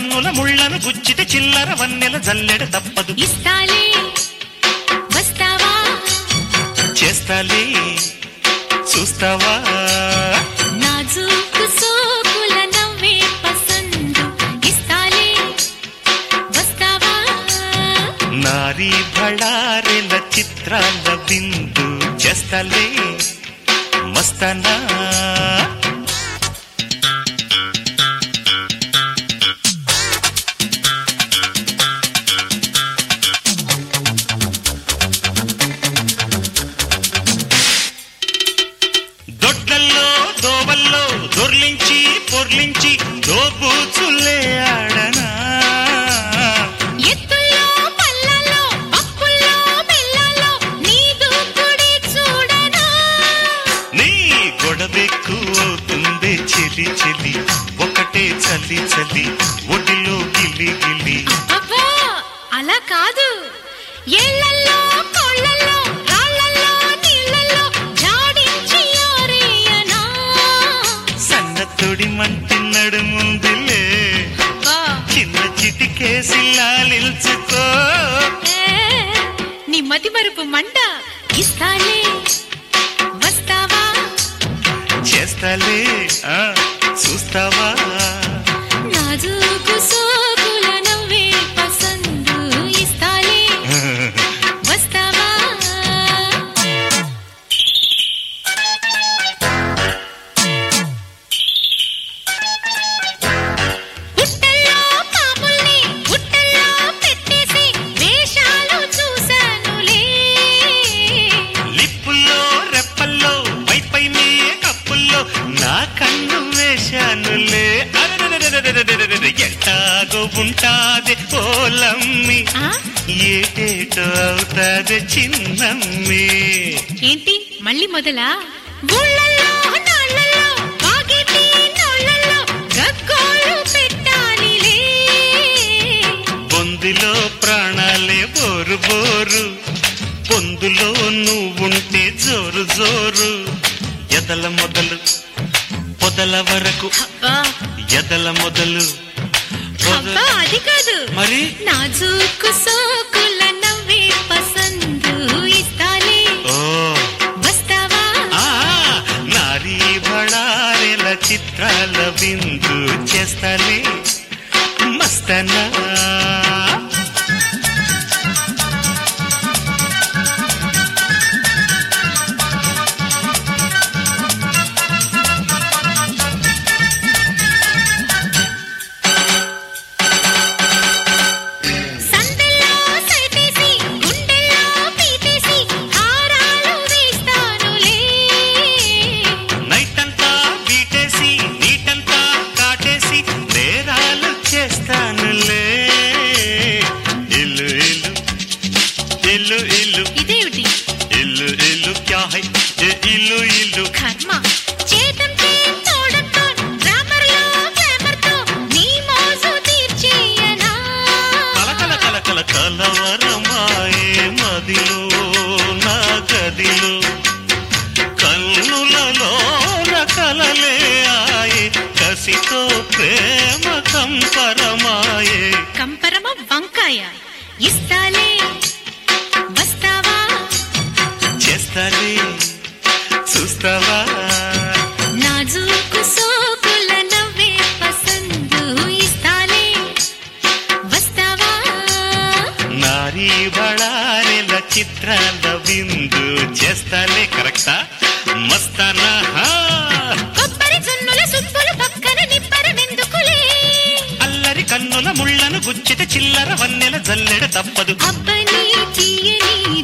కన్నుల ముళ్ళను గుచ్చితే చిల్లర వన్నెల జల్లెడ తప్పదు ఇస్తాలే వస్తావా చేస్తాలే చూస్తావా నాజూకు సోకుల నవ్వే పసందు ఇస్తాలే వస్తావా నారీ బళారెల చిత్రాల బిందు చేస్తాలే మస్తానా దొడ్లల్లో దోవల్లో దొర్లించి పొర్లించి దోబూచులే ఆడనా ఎత్తుల్లో పల్లల్లో పప్పుల్లో బెల్లాల్లో నీ దూకుడి చూడనా నీ గొడవెక్కు అవుతుంది చెలి చెలి ఒకటే చలి చలి ఒడిలో గిలి గిలి అబ్బా అలా కాదు ఏళ్ళల్లో కోళ్ళల్లో రాళ్ళల్లో నీళ్ళల్లో జాడించి ఆరేయనా సన్నతుడి మంటి నడుముందిలే అబ్బా, చిన్న చిటికేసి లాలిల్చుకో ఏ, నీ మతి మరుపు మంట ఇస్తాలే వస్తావా చేస్తాలే ఆ, చూస్తావా నాజూకు సోకుల నవ్వే పసందు ఇస్తాలే వస్తావా పుట్టల్లో పాముల్ని పుట్టల్లో పెట్టేసి వేషాలు చూశానులే లిప్పుల్లో రెప్పల్లో పై పై నీ కప్పుల్లో నా కన్ను వేశానులే అరెరెరెరెరెరెరెరెరెరె. ఎట్టాగో ఉంటాది పోలమ్మి ఆ? ఏటేటో అవుతాది చిన్నమ్మి ఏంటి మళ్ళీ మొదలా ఊళ్ళల్లో నాళ్ళల్లో వాగిటి నోళ్ళల్లో గగ్గోలు పెట్టాలిలే బొందిలో ప్రాణాలే బోరు బోరు పొందులో నువ్వుంటే జోరు జోరు ఎదల మొదలు పొదల వరకు అబ్బా ఎదల మొదలు పొద- అబ్బా అది కాదు మరి నాజూకు సోకుల నవ్వే పసందు ఇస్తాలే ఓ వస్తావా ఆ నారీ బళారెల చిత్రాల బిందు చేస్తాలే మస్తనా సందెల్లో సైతేసి గుండెల్లో పీతేసి హారాలు వేస్తానులే నైట్ అంతా బీటేసి నీటంతా కాటేసి నేరాలు చేస్తానులే ఇల్లు ఇల్లు ఇల్లు ఇల్లు ఇదేమిటి ఇల్లు ఇల్లు క్యా హై ఏ ఇల్లు ఇల్లు కర్మ చేతంటే తోడంతో గ్రామర్లో గ్లామర్తో నీ మోజు తీర్చేయనా కలకల కలకల కలవరమాయే మదిలో నా గదిలో కన్నులలో కలలే ఆయే కసితో ప్రేమ కంపరమాయే కంపరమ వంకాయ ఇస్తాలే వస్తావా చేస్తాలే చూస్తావా నాజూకు సోకుల నవ్వే పసందు ఇస్తాలే వస్తావా నారీ బళారెల చిత్రాల బిందు చేస్తాలే కరెక్టా మస్తానా హా. కొబ్బరి జొన్నుల సుబ్బులు పక్కన నిప్పరమెందుకులే అల్లరి కన్నుల ముళ్ళను గుచ్చితే చిల్లర వన్నెల జల్లెడ తప్పదు అబ్బని తీయని